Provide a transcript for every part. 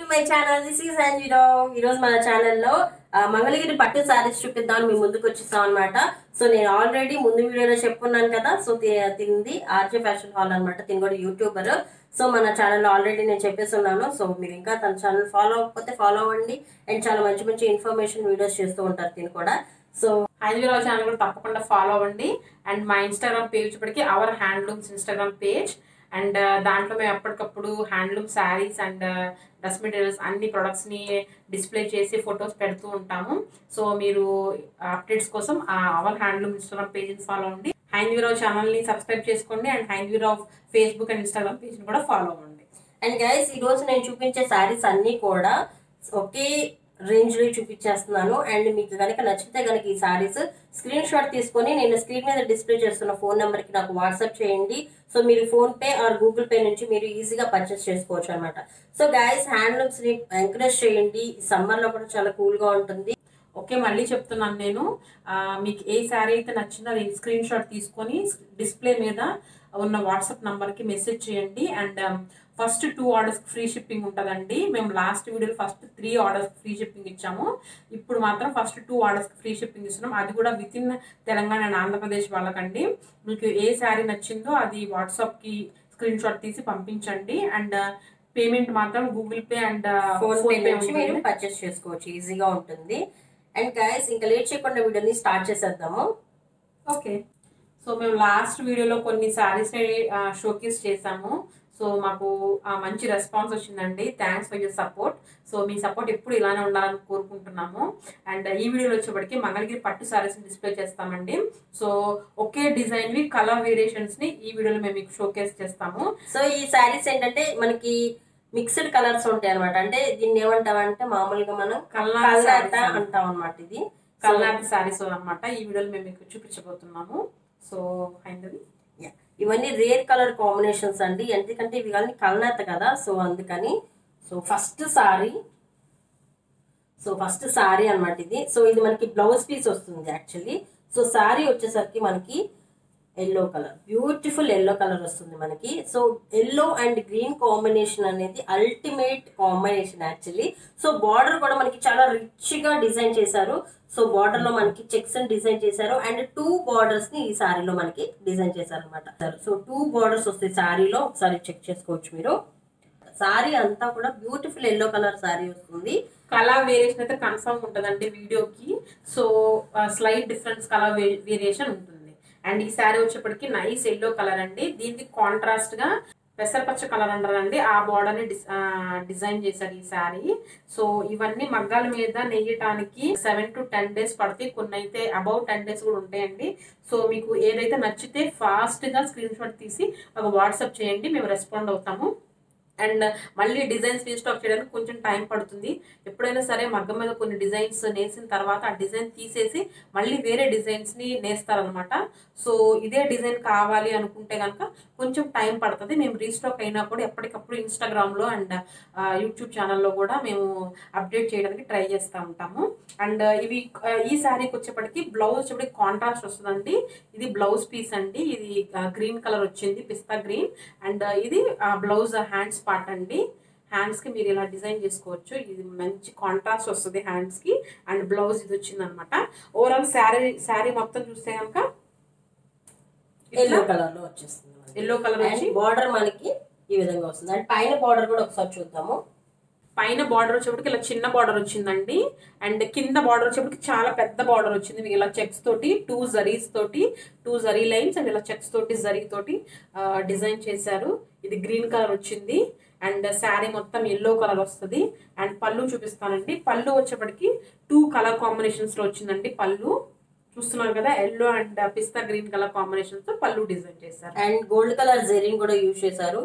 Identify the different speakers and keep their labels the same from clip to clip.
Speaker 1: To my channel this is అంజిరో ఈ రోజు మన ఛానల్లో ఆ, మంగళగిరి పట్టు శారీస్ చూపిద్దామని మీ ముందుకు వచ్చేసాం అనమాట సో నేను ఆల్రెడీ ముందు వీడియోలో చెప్పున్నాను కదా సో తి- తింది ఆర్జే ఫ్యాషన్ హాల్ అనమాట తిని కూడా యూట్యూబర్ సో మన ఛానల్లో ఆల్రెడీ నేను చెప్పేస్తున్నాను సో మీరు ఇంకా తన ఛానల్ ఫాలో అవ్వకపోతే ఫాలో అవ్వండి అండ్ చాలా మంచి మంచి ఇన్ఫర్మేషన్ వీడియోస్ చేస్తూ ఉంటారు తిని కూడా సో
Speaker 2: హైదరాబాద్ ఛానల్ కూడా తప్పకుండా ఫాలో అవ్వండి అండ్ మా ఇన్స్టాగ్రామ్ పేజ్ ఇప్పటికి our handlooms Instagram page and దాంట్లో మేము ఎప్పటికప్పుడు handloom saris and dress materials అన్ని ప్రొడక్ట్స్ ని డిస్ప్లే చేసి ఫొటోస్ పెడుతూ ఉంటాము సో మీరు అప్డేట్స్ కోసం ఆ అవర్ హ్యాండ్లూమ్ ఇన్స్టాగ్రామ్ పేజ్ని ఫాలో అవ్వండి హైందీరావు ఛానల్ ని సబ్స్క్రైబ్ చేసుకోండి అండ్ హైందీరావు ఫేస్బుక్ అండ్ ఇన్స్టాగ్రామ్ పేజ్ ని కూడా ఫాలో అవ్వండి
Speaker 1: అండ్ గైస్ ఈ రోజు నేను చూపించే శారీస్ అన్ని కూడా ఒకే రేంజ్ లో చూపించేస్తున్నాను అండ్ మీకు కనుక నచ్చితే కనుక ఈ శారీస్ స్క్రీన్ షాట్ తీసుకొని నేను స్క్రీన్ మీద డిస్ప్లే చేస్తున్న ఫోన్ నెంబర్ కి నాకు వాట్సాప్ చేయండి సో మీరు PhonePe or Google pay నుంచి మీరు ఈజీగా పర్చేస్ చేసుకోవచ్చు అనమాట సో గైస్ హ్యాండ్లూమ్స్ ని ఎంకరేజ్ చేయండి సమ్మర్ లో కూడా చాలా కూల్ గా ఉంటుంది
Speaker 2: ఓకే మళ్ళీ చెప్తున్నాను నేను ఆ, మీకు ఏ శారీ అయితే నచ్చిందో అది స్క్రీన్ షాట్ తీసుకొని డిస్ప్లే మీద ఉన్న వాట్సాప్ నంబర్కి మెసేజ్ చేయండి and first two orders free shipping ఉంటుందండి మేము లాస్ట్ వీడియోలో first three orders free shipping ఇచ్చాము ఇప్పుడు మాత్రం first two orders free shipping ఇస్తున్నాం అది కూడా within Telangana and Andhra Pradesh వాళ్ళకండి మీకు ఏ శారీ నచ్చిందో అది వాట్సాప్కి స్క్రీన్ షాట్ తీసి పంపించండి అండ్ పేమెంట్ మాత్రం Google pay and
Speaker 1: PhonePe
Speaker 2: PhonePe
Speaker 1: నుంచి మీరు పర్చేస్ చేసుకోవచ్చు ఈజీగా ఉంటుంది అండ్ గైస్ ఇంకా లేట్ చేయకుండా వీడియోని స్టార్ట్ చేసేద్దాము
Speaker 2: ఓకే సో మేము లాస్ట్ వీడియోలో కొన్ని శారీస్ షోకేస్ చేసాము సో మాకు ఆ, మంచి రెస్పాన్స్ వచ్చిందండి thanks for your support so మీ సపోర్ట్ ఎప్పుడు ఇలానే ఉండాలని కోరుకుంటున్నాము అండ్ ఈ వీడియోలో వచ్చేప్పటికి మంగళగిరి పట్టు శారీస్ డిస్ప్లే చేస్తామండి సో ఒకే డిజైన్ వి కలర్ వేరియేషన్స్ ని ఈ వీడియోలో మేము మీకు షోకేస్ చేస్తాము
Speaker 1: సో ఈ శారీస్ ఏంటంటే మనకి మిక్స్డ్ కలర్స్ ఉంటాయి అనమాట అంటే దీన్ని ఏమంటామంటే మామూలుగా మనం
Speaker 2: కల్నాథ్
Speaker 1: కల్లాట
Speaker 2: sarees అండి.
Speaker 1: అంటాం అనమాట ఇది
Speaker 2: కల్నాథ్ శారీస్ అన్నమాట ఈ వీడియోలో మేము మీకు చూపించబోతున్నాము సో హైందవి
Speaker 1: Yeah. ఇవన్నీ రేర్ కలర్ కాంబినేషన్స్ అండి ఎందుకంటే ఇవి కానీ కల్నాత కదా సో అందుకని so first sari so first sari అన్నమాట ఇది సో ఇది మనకి బ్లౌజ్ పీస్ వస్తుంది యాక్చువల్లీ సో సారీ వచ్చేసరికి మనకి yellow colour beautiful yellow colour వస్తుంది మనకి so yellow and green combination అనేది ultimate combination actually so border కూడా మనకి చాలా రిచ్ గా డిజైన్ చేశారు సో బార్డర్ లో మనకి చెక్స్ డిజైన్ చేశారు అండ్ టూ బార్డర్స్ ని ఈ సారీలో మనకి డిజైన్ చేశారు అనమాట సో టూ బార్డర్స్ వస్తాయి సారీలో ఒకసారి చెక్ చేసుకోవచ్చు మీరు సారీ అంతా కూడా బ్యూటిఫుల్ ఎల్లో కలర్ సారీ వస్తుంది
Speaker 2: కలర్ వేరియేషన్ అయితే కన్ఫర్మ్ ఉంటుందండి వీడియోకి so slight difference colour variation ఉంటుంది అండ్ ఈ శారీ వచ్చేప్పటికి నైస్ ఎల్లో కలర్ అండి దీనికి కాంట్రాస్ట్ గా పెసరపచ్చ కలర్ అంటారండి ఆ బార్డర్ ని డిజైన్ చేశారు ఈ శారీ సో ఇవన్నీ మగ్గాల మీద నెయ్యటానికి సెవెన్ టు టెన్ డేస్ పడతాయి కొన్ని అయితే అబౌట్ టెన్ డేస్ కూడా ఉంటాయండి సో మీకు ఏదైతే నచ్చితే ఫాస్ట్ గా స్క్రీన్ షాట్ తీసి ఒక వాట్సాప్ చేయండి మేము రెస్పాండ్ అవుతాము అండ్ మళ్ళీ డిజైన్స్ రీస్టాక్ చేయడానికి కొంచెం టైం పడుతుంది ఎప్పుడైనా సరే మగ్గం మీద కొన్ని డిజైన్స్ నేసిన తర్వాత ఆ డిజైన్ తీసేసి మళ్ళీ వేరే డిజైన్స్ ని నేస్తారనమాట సో ఇదే డిజైన్ కావాలి అనుకుంటే కనుక కొంచెం టైం పడుతుంది మేము రీస్టాక్ అయినా కూడా ఎప్పటికప్పుడు ఇన్స్టాగ్రామ్ లో అండ్ యూట్యూబ్ ఛానల్లో కూడా మేము అప్డేట్ చేయడానికి ట్రై చేస్తూ ఉంటాము అండ్ ఇవి ఆ, ఈ శారీకి వచ్చేప్పటికి బ్లౌజ్ వచ్చేప్పటికి కాంట్రాస్ట్ వస్తుందండి ఇది బ్లౌజ్ పీస్ అండి ఇది గ్రీన్ కలర్ వచ్చింది పిస్తా గ్రీన్ అండ్ ఇది బ్లౌజ్ హ్యాండ్స్ పార్ట్ అండి హ్యాండ్స్ కి మీరు ఇలా డిజైన్ చేసుకోవచ్చు ఇది మంచి కాంట్రాస్ట్ వస్తుంది హ్యాండ్స్ కి అండ్ బ్లౌజ్ ఇది వచ్చింది అనమాట ఓవరాల్ శారీ శారీ మొత్తం చూస్తే కనుక
Speaker 1: ఎల్లో కలర్ లో వచ్చేస్తుంది
Speaker 2: ఎల్లో కలర్ వచ్చి
Speaker 1: బార్డర్ మనకి ఈ విధంగా వస్తుంది అండ్ పైన బార్డర్ కూడా ఒకసారి చూద్దాము
Speaker 2: పైన బార్డర్ వచ్చేప్పటికి ఇలా చిన్న బార్డర్ వచ్చిందండి అండ్ కింద బార్డర్ వచ్చేప్పటికి చాలా పెద్ద బార్డర్ వచ్చింది మీకు ఇలా చెక్స్ తోటి టూ జరీస్ తోటి టూ జరీ లైన్స్ అండ్ ఇలా చెక్స్ తోటి జరీ తోటి డిజైన్ చేశారు ఇది గ్రీన్ కలర్ వచ్చింది అండ్ శారీ మొత్తం ఎల్లో కలర్ వస్తుంది అండ్ పళ్ళు చూపిస్తానండి పళ్ళు వచ్చేప్పటికి టూ కలర్ కాంబినేషన్స్ లో వచ్చిందండి పళ్ళు చూస్తున్నారు కదా yellow and pista green colour combinations తో పళ్ళు డిజైన్ చేశారు
Speaker 1: అండ్ గోల్డ్ కలర్ జెరీన్ కూడా యూజ్ చేశారు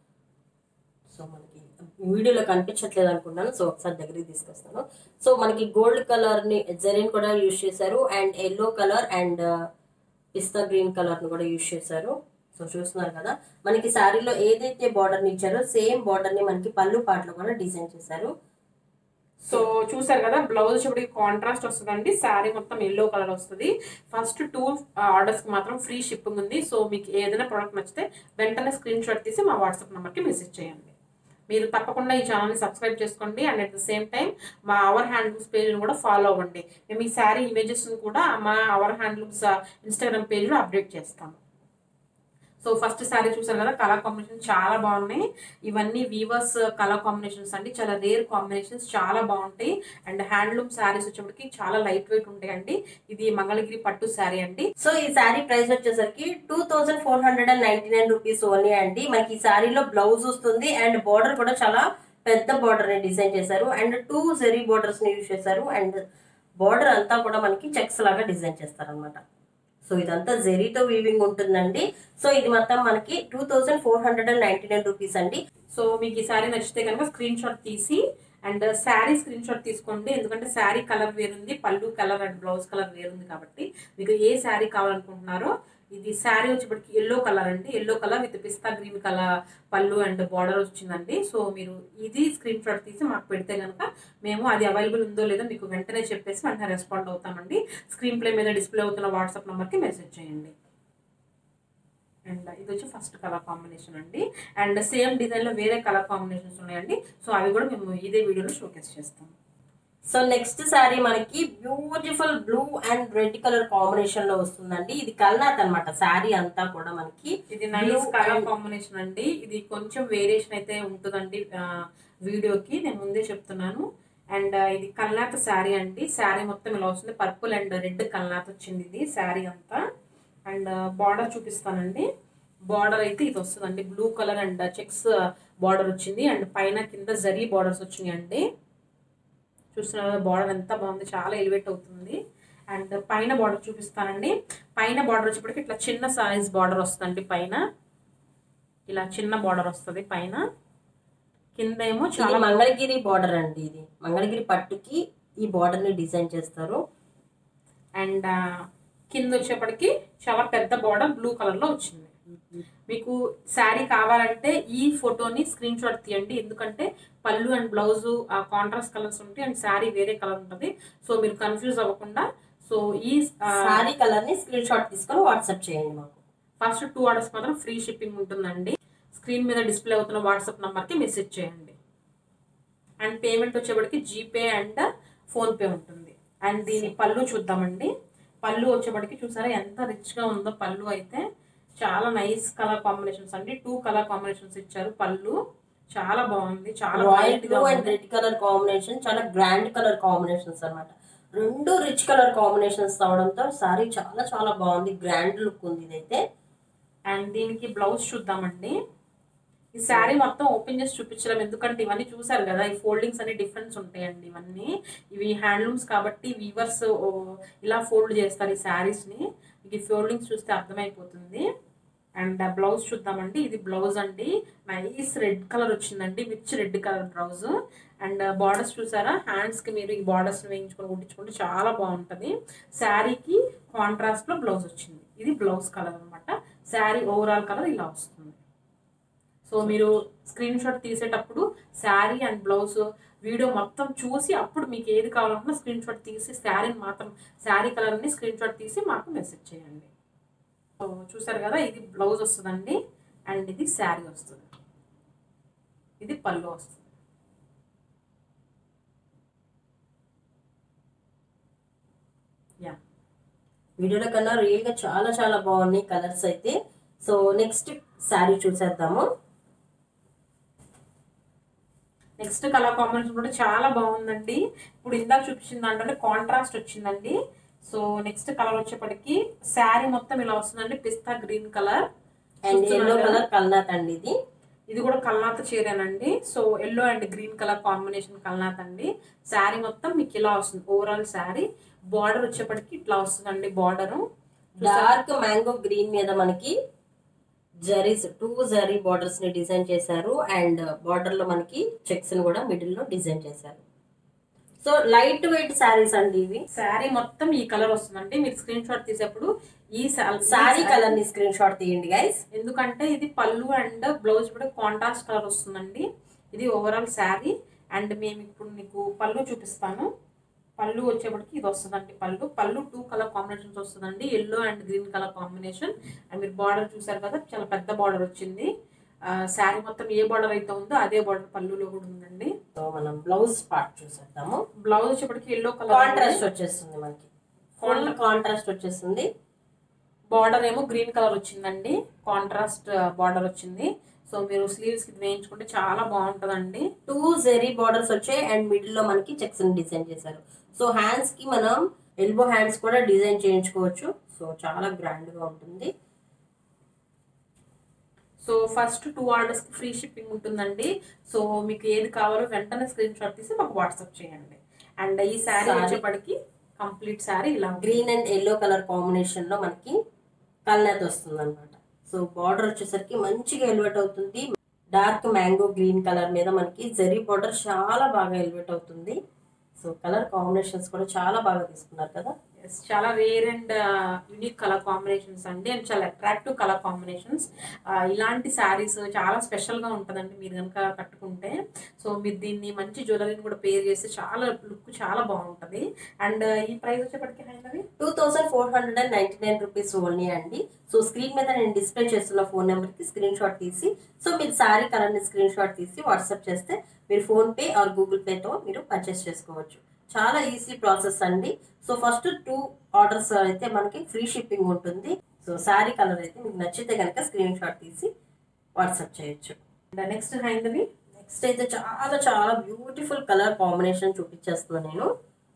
Speaker 1: సో మనకి వీడియోలో కనిపించట్లేదు అనుకున్నాను సో ఒకసారి దగ్గరికి తీసుకొస్తాను సో మనకి గోల్డ్ కలర్ ని జెరీన్ కూడా యూజ్ చేశారు and yellow colour and pista green colour ని కూడా యూజ్ చేశారు సో చూస్తున్నారు కదా మనకి శారీలో ఏదైతే బార్డర్ ని ఇచ్చారో సేమ్ బార్డర్ ని మనకి పళ్ళు పాటలో కూడా డిజైన్ చేశారు
Speaker 2: సో చూసారు కదా బ్లౌజ్ వచ్చేప్పటికి కాంట్రాస్ట్ వస్తుందండి శారీ మొత్తం ఎల్లో కలర్ వస్తుంది ఫస్ట్ టూ ఆర్డర్స్ కి మాత్రం ఫ్రీ షిప్పింగ్ ఉంది సో మీకు ఏదైనా ప్రోడక్ట్ నచ్చితే వెంటనే స్క్రీన్ షాట్ తీసి మా వాట్సాప్ నెంబర్కి మెసేజ్ చేయండి మీరు తప్పకుండా ఈ ఛానల్ని సబ్స్క్రైబ్ చేసుకోండి and at the same time మా అవర్ హ్యాండ్లూమ్స్ పేజ్ని కూడా ఫాలో అవ్వండి మేము ఈ శారీ ఇమేజెస్ని కూడా మా అవర్ హ్యాండ్లూమ్స్ ఇన్స్టాగ్రామ్ పేజ్లో అప్డేట్ చేస్తాము సో ఫస్ట్ శారీ చూసారు కదా కలర్ కాంబినేషన్ చాలా బాగున్నాయి ఇవన్నీ వీవర్స్ కలర్ కాంబినేషన్స్ అండి చాలా రేర్ కాంబినేషన్స్ చాలా బాగుంటాయి అండ్ హ్యాండ్లూమ్ శారీస్ వచ్చేప్పటికి చాలా లైట్ వెయిట్ ఉంటాయండి ఇది మంగళగిరి పట్టు శారీ అండి
Speaker 1: సో ఈ శారీ ప్రైస్ వచ్చేసరికి two thousand four hundred and ninety nine rupees only అండి మనకి ఈ శారీలో బ్లౌజ్ వస్తుంది అండ్ బార్డర్ కూడా చాలా పెద్ద బార్డర్ ని డిజైన్ చేశారు అండ్ టూ జెరీ బార్డర్స్ ని యూజ్ చేశారు అండ్ బార్డర్ అంతా కూడా మనకి చెక్స్ లాగా డిజైన్ చేస్తారు అనమాట సో ఇదంతా జెరీతో వీవింగ్ ఉంటుందండి సో ఇది మొత్తం మనకి two thousand four hundred and ninety nine rupees అండి
Speaker 2: సో మీకు ఈ శారీ నచ్చితే కనుక స్క్రీన్ షాట్ తీసి అండ్ శారీ స్క్రీన్ షాట్ తీసుకోండి ఎందుకంటే శారీ కలర్ వేరుంది పళ్ళు కలర్ అండ్ బ్లౌజ్ కలర్ వేరుంది కాబట్టి మీకు ఏ శారీ కావాలనుకుంటున్నారో ఇది శారీ వచ్చేప్పటికి ఎల్లో కలర్ అండి yellow colour with pista green colour పళ్ళు అండ్ బార్డర్ వచ్చిందండి సో మీరు ఇది స్క్రీన్ షాట్ తీసి మాకు పెడితే కనుక మేము అది అవైలబుల్ ఉందో లేదో మీకు వెంటనే చెప్పేసి వెంటనే రెస్పాండ్ అవుతామండి స్క్రీన్ ప్లే మీద డిస్ప్లే అవుతున్న వాట్సాప్ నెంబర్కి మెసేజ్ చేయండి అండ్ ఇది వచ్చి ఫస్ట్ కలర్ కాంబినేషన్ అండి అండ్ సేమ్ డిజైన్లో వేరే కలర్ కాంబినేషన్స్ ఉన్నాయండి సో అవి కూడా మేము ఇదే వీడియోలో షోకేస్ చేస్తాం
Speaker 1: సో నెక్స్ట్ శారీ మనకి beautiful blue and red colour combination లో వస్తుందండి ఇది కల్నాథ్ అన్నమాట శారీ అంతా కూడా మనకి
Speaker 2: ఇది నైస్ కలర్ కాంబినేషన్ అండి ఇది కొంచెం వేరియేషన్ అయితే ఉంటుందండి ఆ, వీడియోకి నేను ముందే చెప్తున్నాను అండ్ ఇది కల్నాథ్ శారీ అండి శారీ మొత్తం ఇలా వస్తుంది పర్పుల్ అండ్ రెడ్ కల్నాథ్ వచ్చింది ఇది శారీ అంతా అండ్ బార్డర్ చూపిస్తానండి బార్డర్ అయితే ఇది వస్తుందండి blue colour and checks border వచ్చింది అండ్ పైన కింద జరీ బార్డర్స్ వచ్చినాయి అండి చూస్తున్నారు బార్డర్ ఎంత బాగుంది చాలా ఎలివేట్ అవుతుంది అండ్ పైన బార్డర్ చూపిస్తానండి పైన బార్డర్ వచ్చేప్పటికి ఇట్లా చిన్న సైజ్ బార్డర్ వస్తుందండి పైన ఇలా చిన్న బార్డర్ వస్తుంది పైన కింద ఏమో
Speaker 1: ఇది
Speaker 2: చాలా
Speaker 1: మంగళగిరి బార్డర్ అండి ఇది మంగళగిరి పట్టుకి ఈ బార్డర్ ని డిజైన్ చేస్తారు
Speaker 2: అండ్ కింద వచ్చేప్పటికి చాలా పెద్ద బార్డర్ బ్లూ కలర్ లో వచ్చింది మీకు శారీ కావాలంటే ఈ ఫోటోని స్క్రీన్ షాట్ తీయండి ఎందుకంటే పళ్ళు అండ్ బ్లౌజ్ కాంట్రాస్ట్ కలర్స్ ఉంటాయి అండ్ శారీ వేరే కలర్ ఉంటుంది సో మీరు కన్ఫ్యూజ్ అవ్వకుండా సో ఈ
Speaker 1: శారీ కలర్ ని స్క్రీన్ షాట్ తీసుకొని వాట్సాప్ చేయండి మాకు
Speaker 2: ఫస్ట్ టూ ఆర్డర్స్ మాత్రం ఫ్రీ షిప్పింగ్ ఉంటుందండి స్క్రీన్ మీద డిస్ప్లే అవుతున్న వాట్సాప్ నంబర్కి మెసేజ్ చేయండి అండ్ పేమెంట్ వచ్చేప్పటికి జీపే అండ్ ఫోన్పే ఉంటుంది అండ్ దీని పళ్ళు చూద్దామండి పళ్ళు వచ్చేప్పటికి చూసారా ఎంత రిచ్గా ఉందో పళ్ళు అయితే చాలా నైస్ కలర్ కాంబినేషన్స్ అండి టూ కలర్ కాంబినేషన్స్ ఇచ్చారు పళ్ళు చాలా బాగుంది చాలా
Speaker 1: రాయల్
Speaker 2: bright
Speaker 1: బ్లూ
Speaker 2: గా
Speaker 1: అండ్
Speaker 2: ఉంది.
Speaker 1: రెడ్ కలర్ కాంబినేషన్ చాలా గ్రాండ్ కలర్ కాంబినేషన్స్ అన్నమాట రెండు రిచ్ కలర్ కాంబినేషన్స్ అవడంతో సారీ చాలా చాలా బాగుంది గ్రాండ్ లుక్ ఉంది ఇదైతే
Speaker 2: అండ్ దీనికి బ్లౌజ్ చూద్దామండి ఈ శారీ మొత్తం ఓపెన్ చేసి చూపించడం ఎందుకంటే ఇవన్నీ చూసారు కదా ఈ ఫోల్డింగ్స్ అన్ని డిఫరెన్స్ ఉంటాయండి ఇవన్నీ ఇవి హ్యాండ్లూమ్స్ కాబట్టి వీవర్స్ ఇలా ఫోల్డ్ చేస్తారు ఈ శారీస్ ని ఈ ఫోల్డింగ్స్ చూస్తే అర్థమైపోతుంది అండ్ బ్లౌజ్ చూద్దామండి ఇది బ్లౌజ్ అండి నైస్ రెడ్ కలర్ వచ్చిందండి rich red colour blouse and borders చూసారా హ్యాండ్స్ కి మీరు ఈ బార్డర్స్ వేయించుకొని కుట్టించుకుంటే చాలా బాగుంటది శారీకి కాంట్రాస్ట్ లో బ్లౌజ్ వచ్చింది ఇది బ్లౌజ్ కలర్ అన్నమాట శారీ ఓవరాల్ కలర్ ఇలా వస్తుంది సో మీరు స్క్రీన్ షాట్ తీసేటప్పుడు శారీ అండ్ బ్లౌజ్ వీడియో మొత్తం చూసి అప్పుడు మీకు ఏది కావాలనుకున్నా స్క్రీన్ షాట్ తీసి శారీని మాత్రం శారీ కలర్ని స్క్రీన్ షాట్ తీసి మాకు మెసేజ్ చేయండి సో చూసారు కదా ఇది బ్లౌజ్ వస్తుందండి అండ్ ఇది శారీ వస్తుంది ఇది పళ్ళు వస్తుంది యా
Speaker 1: వీడియోలో కన్నా రియల్ గా చాలా చాలా బాగున్నాయి కలర్స్ అయితే సో నెక్స్ట్ శారీ చూసేద్దాము
Speaker 2: నెక్స్ట్ కలర్ కాంబినేషన్ కూడా చాలా బాగుందండి ఇప్పుడు ఇందాక చూపించిన దాంట్లోనే కాంట్రాస్ట్ వచ్చిందండి సో నెక్స్ట్ కలర్ వచ్చేప్పటికి శారీ మొత్తం ఇలా వస్తుందండి pista green colour
Speaker 1: and yellow colour కల్నాథ్ అండి ఇది
Speaker 2: ఇది కూడా కల్నాథ్ చీరేనండి so yellow and green colour combination కల్నాథ్ అండి శారీ మొత్తం మీకు ఇలా వస్తుంది ఓవరాల్ శారీ బార్డర్ వచ్చేప్పటికి ఇట్లా వస్తుందండి బార్డర్
Speaker 1: డార్క్ మ్యాంగో గ్రీన్ మీద మనకి జరీస్ టూ జరీ బార్డర్స్ ని డిజైన్ చేశారు అండ్ బార్డర్ లో మనకి చెక్స్ ని కూడా మిడిల్ లో డిజైన్ చేశారు సో లైట్ వెయిట్ శారీస్ అండి ఇవి
Speaker 2: శారీ మొత్తం ఈ కలర్ వస్తుందండి మీరు స్క్రీన్ షాట్ తీసేప్పుడు ఈ
Speaker 1: శారీ కలర్ ని స్క్రీన్ షాట్ తీయండి గైస్
Speaker 2: ఎందుకంటే ఇది పళ్ళు అండ్ బ్లౌజ్ కూడా కాంట్రాస్ట్ కలర్ వస్తుందండి ఇది ఓవరాల్ శారీ అండ్ మేము ఇప్పుడు మీకు పళ్ళు చూపిస్తాను పళ్ళు వచ్చేప్పటికి ఇది వస్తుందండి పళ్ళు పళ్ళు టూ కలర్ కాంబినేషన్స్ వస్తుందండి yellow and green colour combination and మీరు బార్డర్ చూసారు కదా చాలా పెద్ద బార్డర్ వచ్చింది శారీ మొత్తం ఏ బార్డర్ అయితే ఉందో అదే బార్డర్ పళ్ళులో కూడా ఉందండి
Speaker 1: సో మనం బ్లౌజ్ పార్ట్ చూసేద్దాము
Speaker 2: బ్లౌజ్ వచ్చేప్పటికి ఎల్లో కలర్
Speaker 1: కాంట్రాస్ట్ వచ్చేస్తుంది మనకి ఫుల్ కాంట్రాస్ట్ వచ్చేస్తుంది
Speaker 2: బార్డర్ ఏమో గ్రీన్ కలర్ వచ్చిందండి కాంట్రాస్ట్ బార్డర్ వచ్చింది సో మీరు స్లీవ్స్ కి వేయించుకుంటే చాలా బాగుంటదండి
Speaker 1: టూ జెరీ బార్డర్స్ వచ్చాయి అండ్ మిడిల్ లో మనకి చెక్స్ డిజైన్ చేశారు సో హ్యాండ్స్ కి మనం ఎల్బో హ్యాండ్స్ కూడా డిజైన్ చేయించుకోవచ్చు సో చాలా గ్రాండ్ గా ఉంటుంది
Speaker 2: సో ఫస్ట్ టూ ఆర్డర్స్ కి ఫ్రీ షిప్పింగ్ ఉంటుందండి సో మీకు ఏది కావాలో వెంటనే స్క్రీన్ షాట్ తీసి మాకు వాట్సాప్ చేయండి అండ్ ఈ శారీ
Speaker 1: Saree.
Speaker 2: వచ్చేప్పటికి కంప్లీట్ శారీ ఇలా ఉంటుంది.
Speaker 1: Green and yellow colour combination లో మనకి కల్నేత వస్తుంది అనమాట సో బార్డర్ వచ్చేసరికి మంచిగా ఎలివేట్ అవుతుంది డార్క్ మ్యాంగో గ్రీన్ కలర్ మీద మనకి జరీ బార్డర్ చాలా బాగా ఎలివేట్ అవుతుంది సో కలర్ కాంబినేషన్స్ కూడా చాలా బాగా తీసుకున్నారు కదా
Speaker 2: Yes, చాలా rare and unique colour combinations అండి అండ్ చాలా అట్రాక్టివ్ కలర్ కాంబినేషన్స్ ఇలాంటి శారీస్ చాలా స్పెషల్ గా ఉంటదండి మీరు కనుక కట్టుకుంటే సో మీరు దీన్ని మంచి జ్యువెలరీని కూడా పేర్ చేస్తే చాలా లుక్ చాలా బాగుంటది అండ్ ఈ ప్రైస్ వచ్చేప్పటికి Haindavi
Speaker 1: two thousand four hundred and ninety nine rupees only అండి సో స్క్రీన్ మీద నేను డిస్ప్లే చేస్తున్న ఫోన్ నెంబర్ కి స్క్రీన్ షాట్ తీసి సో మీరు సారీ కలర్ ని స్క్రీన్ షాట్ తీసి వాట్సాప్ చేస్తే మీరు ఫోన్ పే ఆర్ గూగుల్ పేతో మీరు పర్చేస్ చేసుకోవచ్చు చాలా ఈజీ ప్రాసెస్ అండి సో ఫస్ట్ టూ ఆర్డర్స్ అయితే మనకి ఫ్రీ షిప్పింగ్ ఉంటుంది సో సారీ కలర్ అయితే మీకు నచ్చితే కనుక స్క్రీన్ షాట్ తీసి వాట్సాప్ చేయొచ్చు
Speaker 2: అండ్ నెక్స్ట్ హైందవి
Speaker 1: నెక్స్ట్ అయితే చాలా చాలా బ్యూటిఫుల్ కలర్ కాంబినేషన్ చూపించేస్తున్నాను నేను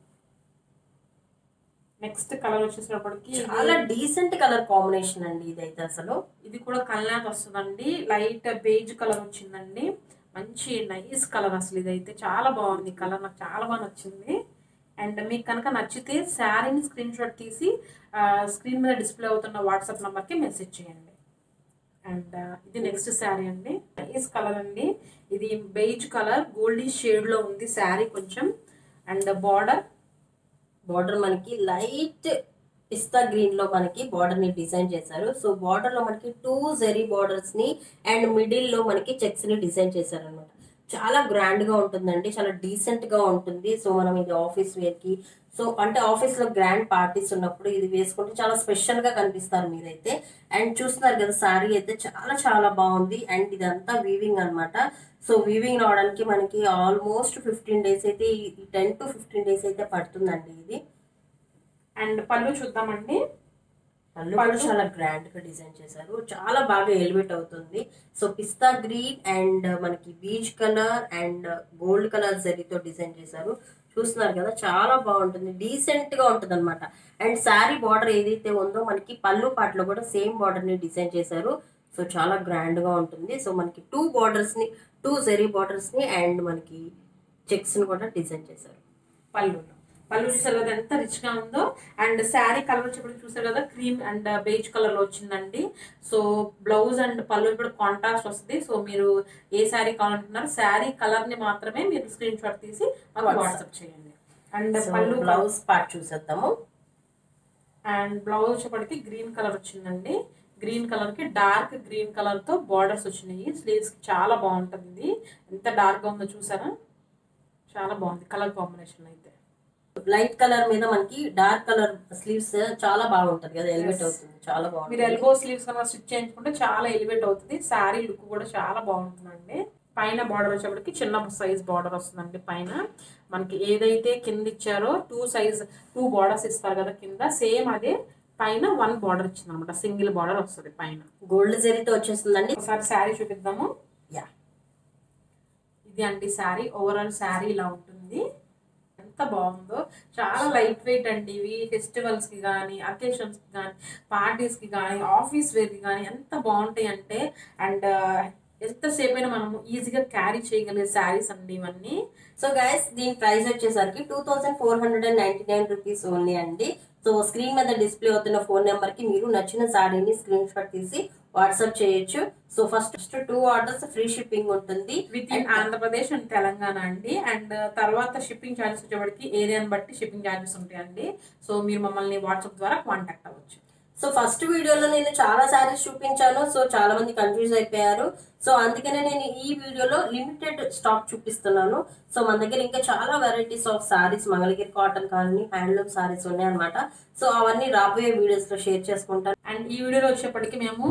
Speaker 2: నెక్స్ట్ కలర్ వచ్చేసినప్పటికి
Speaker 1: చాలా డీసెంట్ కలర్ కాంబినేషన్ అండి ఇదైతే అసలు
Speaker 2: ఇది కూడా కల్లాత్ వస్తుందండి లైట్ బేజ్ కలర్ వచ్చిందండి మంచి నైస్ కలర్ అసలు ఇదైతే చాలా బాగుంది కలర్ నాకు చాలా బాగా నచ్చింది అండ్ మీకు కనుక నచ్చితే శారీని స్క్రీన్ షాట్ తీసి స్క్రీన్ మీద డిస్ప్లే అవుతున్న వాట్సాప్ నెంబర్కి మెసేజ్ చేయండి అండ్ ఇది నెక్స్ట్ శారీ అండి నైస్ కలర్ అండి ఇది బేజ్ కలర్ గోల్డీ షేడ్లో ఉంది శారీ కొంచెం అండ్ బార్డర్
Speaker 1: బార్డర్ మనకి లైట్ పిస్తా గ్రీన్ లో మనకి బార్డర్ ని డిజైన్ చేశారు సో బార్డర్ లో మనకి టూ జెరీ బార్డర్స్ ని అండ్ మిడిల్ లో మనకి చెక్స్ ని డిజైన్ చేశారు అనమాట చాలా గ్రాండ్ గా ఉంటుందండి చాలా డీసెంట్ గా ఉంటుంది సో మనం ఇది ఆఫీస్ వేర్ కి సో అంటే ఆఫీస్ లో గ్రాండ్ పార్టీస్ ఉన్నప్పుడు ఇది వేసుకుంటే చాలా స్పెషల్ గా కనిపిస్తారు మీరైతే అండ్ చూస్తున్నారు కదా సారీ అయితే చాలా చాలా బాగుంది అండ్ ఇదంతా వీవింగ్ అన్నమాట సో వీవింగ్ రావడానికి మనకి ఆల్మోస్ట్ ఫిఫ్టీన్ డేస్ అయితే టెన్ టు ఫిఫ్టీన్ డేస్ అయితే పడుతుందండి ఇది
Speaker 2: అండ్ పళ్ళు చూద్దామండి
Speaker 1: పళ్ళు కూడా చాలా గ్రాండ్ గా డిజైన్ చేశారు చాలా బాగా ఎలివేట్ అవుతుంది సో పిస్తా గ్రీన్ అండ్ మనకి peach colour and gold colour జరీతో డిజైన్ చేశారు చూస్తున్నారు కదా చాలా బాగుంటుంది డీసెంట్ గా ఉంటుంది అనమాట అండ్ శారీ బార్డర్ ఏదైతే ఉందో మనకి పళ్ళు పాటలో కూడా సేమ్ బార్డర్ ని డిజైన్ చేశారు సో చాలా గ్రాండ్ గా ఉంటుంది సో మనకి టూ బార్డర్స్ ని టూ జరీ బార్డర్స్ ని అండ్ మనకి చెక్స్ ని కూడా డిజైన్ చేశారు
Speaker 2: పళ్ళులో పళ్ళు చూసారు కదా ఎంత రిచ్ గా ఉందో అండ్ శారీ కలర్ వచ్చేప్పటికి చూసారు కదా క్రీమ్ అండ్ బేజ్ కలర్ లో వచ్చిందండి సో బ్లౌజ్ అండ్ పళ్ళు కూడా కాంట్రాస్ట్ వస్తుంది సో మీరు ఏ శారీ కావాలనుకున్నారు శారీ కలర్ ని మాత్రమే మీరు స్క్రీన్ షాట్ తీసి మాకు
Speaker 1: WhatsApp.
Speaker 2: వాట్సాప్ చేయండి అండ్
Speaker 1: సో
Speaker 2: పళ్ళు
Speaker 1: బ్లౌజ్ పార్ట్ చూసేద్దాము
Speaker 2: అండ్ బ్లౌజ్ వచ్చేప్పటికి గ్రీన్ కలర్ వచ్చిందండి గ్రీన్ కలర్ కి డార్క్ గ్రీన్ కలర్ తో బార్డర్స్ వచ్చినాయి స్లీవ్స్ కి చాలా బాగుంటుంది ఇది ఎంత డార్క్ గా ఉందో చూసారా చాలా బాగుంది కలర్ కాంబినేషన్ అయితే
Speaker 1: లైట్ కలర్ మీద మనకి డార్క్ కలర్ స్లీవ్స్ చాలా బాగుంటది కదా ఎలివేట్ అవుతుంది చాలా
Speaker 2: మీరు
Speaker 1: బాగుంటుంది
Speaker 2: ఎల్బో స్లీవ్స్ కనుక స్టిచ్ చేయించుకుంటే చాలా ఎలివేట్ అవుతుంది శారీ లుక్ కూడా చాలా బాగుంటుందండి పైన బార్డర్ వచ్చేప్పటికి చిన్న సైజ్ బార్డర్ వస్తుందండి పైన మనకి ఏదైతే కింద ఇచ్చారో టూ సైజ్ టూ బార్డర్స్ ఇస్తారు కదా కింద సేమ్ అదే పైన వన్ బార్డర్ ఇచ్చింది అనమాట సింగిల్ బార్డర్ వస్తుంది పైన
Speaker 1: గోల్డ్ జరీతో వచ్చేస్తుందండి
Speaker 2: ఒకసారి శారీ చూపిద్దాము
Speaker 1: యా
Speaker 2: ఇది అండి శారీ ఓవరాల్ శారీ ఇలా ఉంటుంది ఎంత బాగుందో చాలా లైట్ వెయిట్ అండి ఇవి ఫెస్టివల్స్ కి కానీ అకేషన్స్ కి కానీ పార్టీస్ కి కానీ ఆఫీస్ వేర్ కి కానీ ఎంత బాగుంటాయి అంటే అండ్ ఎంతసేపు అయినా మనము ఈజీగా క్యారీ చేయగలిగే శారీస్ అండి ఇవన్నీ
Speaker 1: సో గైస్ దీని ప్రైస్ వచ్చేసరికి two thousand four hundred and ninety nine rupees only అండి సో స్క్రీన్ మీద డిస్ప్లే అవుతున్న ఫోన్ నెంబర్ కి మీరు నచ్చిన సారీని స్క్రీన్ షాట్ తీసి వాట్సాప్ చేయొచ్చు so first two orders free shipping ఉంటుంది
Speaker 2: within Andhra Pradesh and Telangana అండి అండ్ తర్వాత షిప్పింగ్ ఛార్జెస్ వచ్చేవాడికి ఏరియాని బట్టి షిప్పింగ్ ఛార్జెస్ ఉంటాయండి సో మీరు మమ్మల్ని వాట్సాప్ ద్వారా కాంటాక్ట్ అవ్వచ్చు
Speaker 1: సో ఫస్ట్ వీడియోలో నేను చాలా సారీస్ చూపించాను సో చాలా మంది కన్ఫ్యూజ్ అయిపోయారు సో అందుకనే నేను ఈ వీడియోలో లిమిటెడ్ స్టాక్ చూపిస్తున్నాను సో మన దగ్గర ఇంకా చాలా varieties of saris Mangalagiri cotton కానీ హ్యాండ్లూమ్ సారీస్ ఉన్నాయి అనమాట సో అవన్నీ రాబోయే వీడియోస్ లో షేర్ చేసుకుంటాను
Speaker 2: అండ్ ఈ వీడియోలో వచ్చేప్పటికి మేము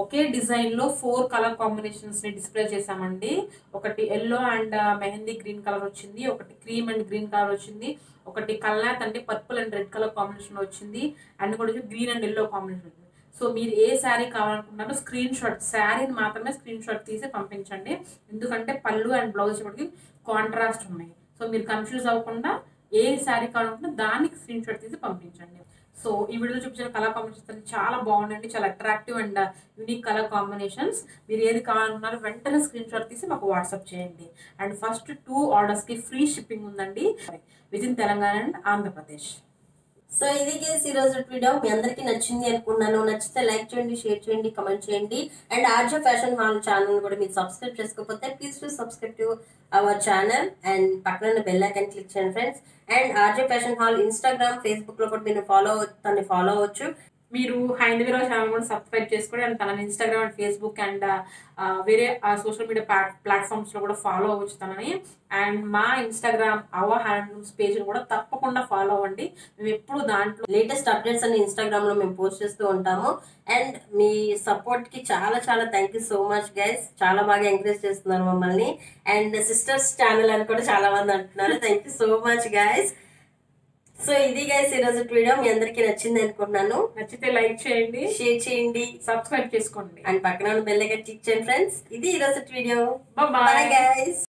Speaker 2: ఒకే డిజైన్ లో ఫోర్ కలర్ కాంబినేషన్స్ ని డిస్ప్లే చేసామండి ఒకటి yellow and mehndi green colour వచ్చింది ఒకటి క్రీమ్ అండ్ గ్రీన్ కలర్ వచ్చింది ఒకటి కల్నాథ్ అంటే purple and red colour combination వచ్చింది అండ్ కూడా గ్రీన్ అండ్ ఎల్లో కాంబినేషన్ వచ్చింది సో మీరు ఏ శారీ కావాలనుకుంటున్నారో స్క్రీన్ షాట్ శారీని మాత్రమే స్క్రీన్ షాట్ తీసి పంపించండి ఎందుకంటే పళ్ళు అండ్ బ్లౌజ్ వచ్చేప్పటికి కాంట్రాస్ట్ ఉన్నాయి సో మీరు కన్ఫ్యూజ్ అవ్వకుండా ఏ శారీ కావాలనుకుంటే దానికి స్క్రీన్ షాట్ తీసి పంపించండి సో ఈ వీడియోలో చూపించిన కలర్ కాంబినేషన్స్ అన్ని చాలా బాగున్నాయండి చాలా attractive and unique colour combinations మీరు ఏది కావాలనుకున్నారో వెంటనే స్క్రీన్ షాట్ తీసి మాకు వాట్సాప్ చేయండి అండ్ ఫస్ట్ టూ ఆర్డర్స్కి ఫ్రీ షిప్పింగ్ ఉందండి within Telangana and Andhra Pradesh
Speaker 1: so ఇది గేస్ ఈ రోజు వీడియో మీ అందరికీ నచ్చింది అనుకున్నాను నచ్చితే లైక్ చేయండి షేర్ చేయండి కమెంట్ చేయండి and RJ Fashion Hall channel కూడా మీరు సబ్స్క్రైబ్ చేసుకోకపోతే please to subscribe to our channel and పక్కన బెల్ ఐకాన్ క్లిక్ చేయండి friends and RJ Fashion Hall Instagram Facebook లో కూడా మీరు ఫాలో తనని ఫాలో అవ్వచ్చు
Speaker 2: మీరు హైందవీరా ఛానల్ కూడా సబ్స్క్రైబ్ చేసుకోండి అండ్ తనని ఇన్స్టాగ్రామ్ అండ్ ఫేస్బుక్ అండ్ వేరే సోషల్ మీడియా ప్లాట్ఫామ్స్ లో కూడా ఫాలో అవ్వచ్చు తనని అండ్ మా ఇన్స్టాగ్రామ్ అవర్ హ్యాండ్లూమ్స్ పేజ్ కూడా తప్పకుండా ఫాలో అవ్వండి మేము ఎప్పుడు దాంట్లో
Speaker 1: లేటెస్ట్ అప్డేట్స్ అన్ని ఇన్స్టాగ్రామ్ లో మేము పోస్ట్ చేస్తూ ఉంటాము అండ్ మీ సపోర్ట్ కి చాలా చాలా thank you so much guys చాలా బాగా ఎంకరేజ్ చేస్తున్నారు మమ్మల్ని అండ్ సిస్టర్స్ ఛానల్ అని కూడా చాలా మంది అంటున్నారు thank you so much guys so ఇది గైస్ ఈ రోజు వీడియో మీ అందరికీ నచ్చింది అనుకుంటున్నాను
Speaker 2: నచ్చితే లైక్ చేయండి
Speaker 1: షేర్ చేయండి
Speaker 2: సబ్స్క్రైబ్ చేసుకోండి
Speaker 1: అండ్ పక్కన బెల్ ఐకాన్ క్లిక్ చేయండి ఫ్రెండ్స్ ఇది ఈ రోజు వీడియో
Speaker 2: బాయ్
Speaker 1: బాయ్ గైస్